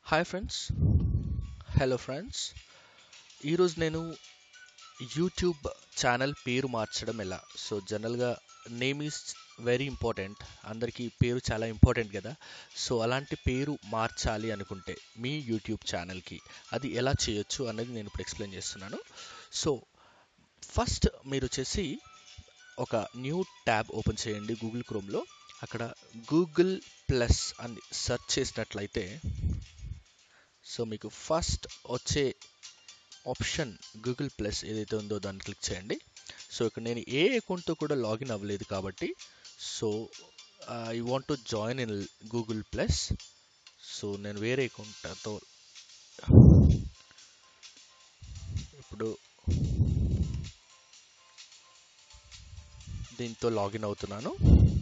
hi friends hello friends ఈరోజు నేను YouTube channel పేరు మార్చడం ఎలా సో జనరల్గా నేమ్ ఈజ్ వెరీ ఇంపార్టెంట్ అందరికీ పేరు చాలా ఇంపార్టెంట్ కదా సో అలాంటి పేరు మార్చాలి అనుకుంటే మీ యూట్యూబ్ ఛానల్కి అది ఎలా చేయొచ్చు అనేది నేను ఇప్పుడు ఎక్స్ప్లెయిన్ చేస్తున్నాను సో ఫస్ట్ మీరు వచ్చేసి ఒక న్యూ ట్యాబ్ ఓపెన్ చేయండి గూగుల్ క్రోమ్లో అక్కడ గూగుల్ ప్లస్ అని సెర్చ్ చేసినట్లయితే సో మీకు ఫస్ట్ వచ్చే ఆప్షన్ గూగుల్ ప్లస్ ఏదైతే ఉందో దాన్ని క్లిక్ చేయండి సో ఇక్కడ నేను ఏ అకౌంట్తో కూడా లాగిన్ అవ్వలేదు కాబట్టి so I want to join in Google plus so నేను వేరే అకౌంట్తో ఇప్పుడు దీంతో లాగిన్ అవుతున్నాను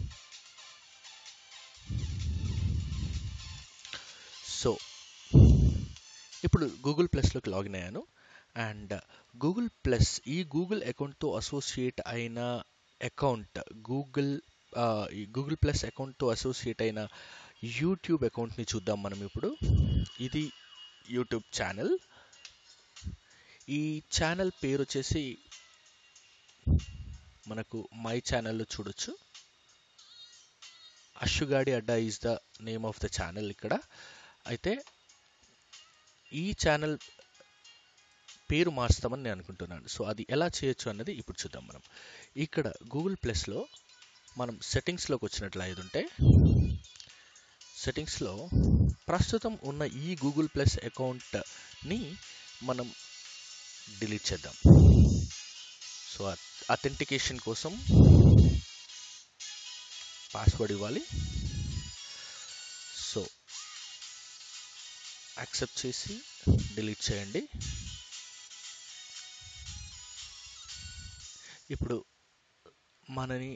సో ఇప్పుడు గూగుల్ ప్లస్లోకి లాగిన్ అయ్యాను అండ్ గూగుల్ ప్లస్ ఈ గూగుల్ అకౌంట్తో అసోసియేట్ అయిన అకౌంట్ గూగుల్ ఈ గూగుల్ ప్లస్ అకౌంట్తో అసోసియేట్ అయిన యూట్యూబ్ అకౌంట్ని చూద్దాం మనం ఇప్పుడు ఇది యూట్యూబ్ ఛానల్ ఈ ఛానల్ పేరు వచ్చేసి మనకు మై ఛానల్లో చూడొచ్చు అషుగాడి అడ్డా is the name of the channel ఇక్కడ అయితే ఈ ఛానల్ పేరు మార్చుతామని నేను అనుకుంటున్నాను సో అది ఎలా చేయొచ్చు అన్నది ఇప్పుడు చూద్దాం మనం ఇక్కడ గూగుల్ ప్లస్లో మనం సెట్టింగ్స్లోకి వచ్చినట్లు ఉంటే సెట్టింగ్స్లో ప్రస్తుతం ఉన్న ఈ గూగుల్ ప్లస్ అకౌంట్ని మనం డిలీట్ చేద్దాం సో అథెంటికేషన్ కోసం పాస్వర్డ్ ఇవ్వాలి సో యాక్సెప్ట్ చేసి డిలీట్ చేయండి ఇప్పుడు మనని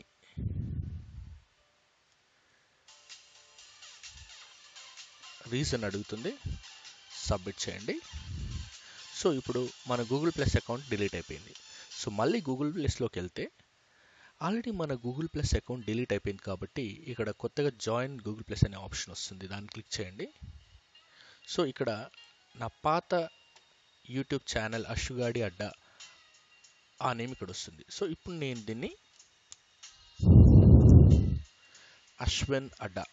రీజన్ అడుగుతుంది సబ్మిట్ చేయండి సో ఇప్పుడు మన గూగుల్ ప్లస్ అకౌంట్ డిలీట్ అయిపోయింది సో మళ్ళీ గూగుల్ ప్లస్లోకి వెళ్తే ఆల్రెడీ మన గూగుల్ ప్లస్ అకౌంట్ డిలీట్ అయిపోయింది కాబట్టి ఇక్కడ కొత్తగా జాయిన్ గూగుల్ ప్లస్ అనే ఆప్షన్ వస్తుంది దాన్ని క్లిక్ చేయండి సో ఇక్కడ నా పాత యూట్యూబ్ ఛానల్ అషుగాడి అడ్డా ఆ నేమ్ ఇక్కడ వస్తుంది సో ఇప్పుడు నేను దీన్ని అశ్విన్ అడ్డా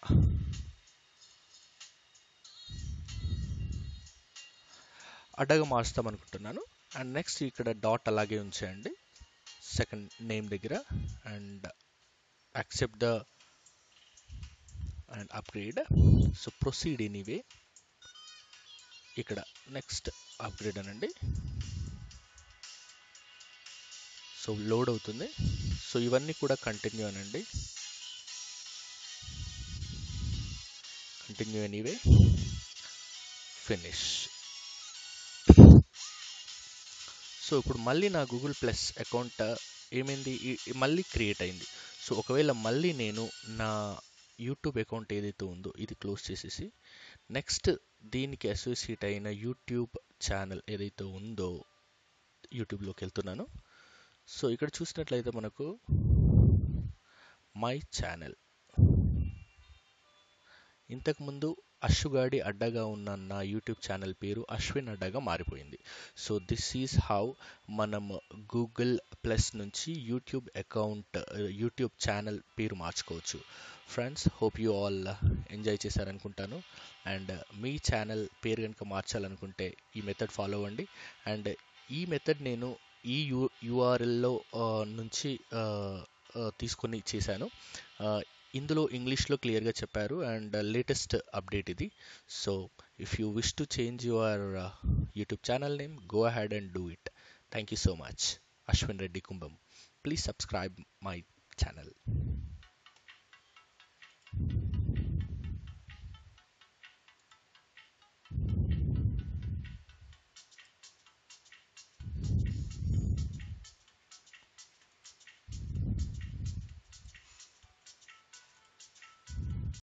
అడ్డగా మార్చుతాం అనుకుంటున్నాను అండ్ నెక్స్ట్ ఇక్కడ డాట్ అలాగే ఉంచేయండి సెకండ్ నేమ్ దగ్గర and accept the and upgrade so proceed anyway ఇక్కడ నెక్స్ట్ అప్గ్రేడ్ అనండి సో లోడ్ అవుతుంది సో ఇవన్నీ కూడా కంటిన్యూ అనండి కంటిన్యూ ఎనీవే ఫినిష్ సో ఇప్పుడు మళ్ళీ నా గూగుల్ ప్లస్ అకౌంట్ ఏమైంది మళ్ళీ క్రియేట్ అయింది సో ఒకవేళ మళ్ళీ నేను నా యూట్యూబ్ అకౌంట్ ఏదైతే ఉందో ఇది క్లోజ్ చేసేసి నెక్స్ట్ దీనికి అసోసియేట్ అయిన యూట్యూబ్ ఛానల్ ఏదైతే ఉందో యూట్యూబ్లోకి వెళ్తున్నాను సో ఇక్కడ చూసినట్లయితే మనకు మై ఛానల్ ఇంతకుముందు అశ్వుగాడి అడ్డగా ఉన్న నా యూట్యూబ్ ఛానల్ పేరు అశ్విన్ అడ్డగా మారిపోయింది సో దిస్ ఈజ్ హౌ మనం గూగుల్ ప్లస్ నుంచి యూట్యూబ్ అకౌంట్ యూట్యూబ్ ఛానల్ పేరు మార్చుకోవచ్చు friends hope you all enjoy చేశారనుకుంటాను అండ్ మీ ఛానల్ పేరు కనుక మార్చాలనుకుంటే ఈ మెథడ్ ఫాలో అవ్వండి అండ్ ఈ మెథడ్ నేను ఈ యూ యూఆర్ఎల్లో నుంచి తీసుకొని చేశాను ఇందులో ఇంగ్లీష్లో క్లియర్గా చెప్పారు అండ్ లేటెస్ట్ అప్డేట్ ఇది so if you wish to change your YouTube channel name go ahead and do it thank you so much Ashwin Reddy Kumbham please subscribe my channel